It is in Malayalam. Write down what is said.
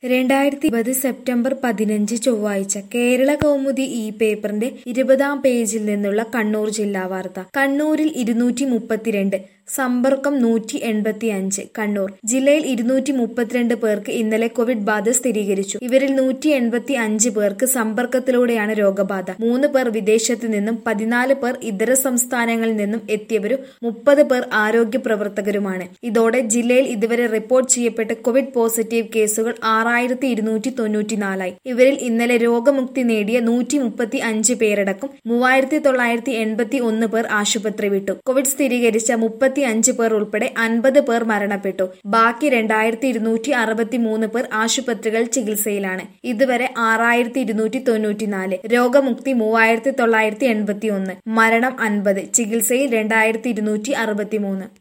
രണ്ടായിരത്തി ഇരുപത് സെപ്റ്റംബർ പതിനഞ്ച് ചൊവ്വാഴ്ച കേരള കൗമുദി ഈ പേപ്പറിന്റെ ഇരുപതാം പേജിൽ നിന്നുള്ള കണ്ണൂർ ജില്ലാ വാർത്ത കണ്ണൂരിൽ ഇരുന്നൂറ്റി മുപ്പത്തിരണ്ട് സമ്പർക്കം നൂറ്റി എൺപത്തി അഞ്ച് കണ്ണൂർ ജില്ലയിൽ ഇരുന്നൂറ്റി മുപ്പത്തിരണ്ട് പേർക്ക് ഇന്നലെ കോവിഡ് ബാധ സ്ഥിരീകരിച്ചു ഇവരിൽ നൂറ്റി എൺപത്തി അഞ്ച് പേർക്ക് സമ്പർക്കത്തിലൂടെയാണ് രോഗബാധ മൂന്ന് പേർ വിദേശത്ത് നിന്നും പതിനാല് പേർ ഇതര സംസ്ഥാനങ്ങളിൽ നിന്നും എത്തിയവരും മുപ്പത് പേർ ആരോഗ്യ പ്രവർത്തകരുമാണ് ഇതോടെ ജില്ലയിൽ ഇതുവരെ റിപ്പോർട്ട് ചെയ്യപ്പെട്ട കോവിഡ് പോസിറ്റീവ് കേസുകൾ ആറായിരത്തി ഇരുന്നൂറ്റി തൊണ്ണൂറ്റിനാലായി ഇവരിൽ ഇന്നലെ രോഗമുക്തി നേടിയ നൂറ്റി മുപ്പത്തി അഞ്ച് പേരടക്കം മൂവായിരത്തി തൊള്ളായിരത്തി എൺപത്തി ഒന്ന് പേർ ആശുപത്രി വിട്ടു കോവിഡ് സ്ഥിരീകരിച്ച മുപ്പത്തി അഞ്ച് പേർ ഉൾപ്പെടെ അൻപത് പേർ മരണപ്പെട്ടു ബാക്കി രണ്ടായിരത്തി ഇരുന്നൂറ്റി അറുപത്തി മൂന്ന് പേർ ആശുപത്രികൾ ചികിത്സയിലാണ് ഇതുവരെ ആറായിരത്തി ഇരുന്നൂറ്റി തൊണ്ണൂറ്റിനാല് രോഗമുക്തി മൂവായിരത്തി തൊള്ളായിരത്തി എൺപത്തി ഒന്ന് മരണം അൻപത് ചികിത്സയിൽ രണ്ടായിരത്തി ഇരുന്നൂറ്റി അറുപത്തി മൂന്ന്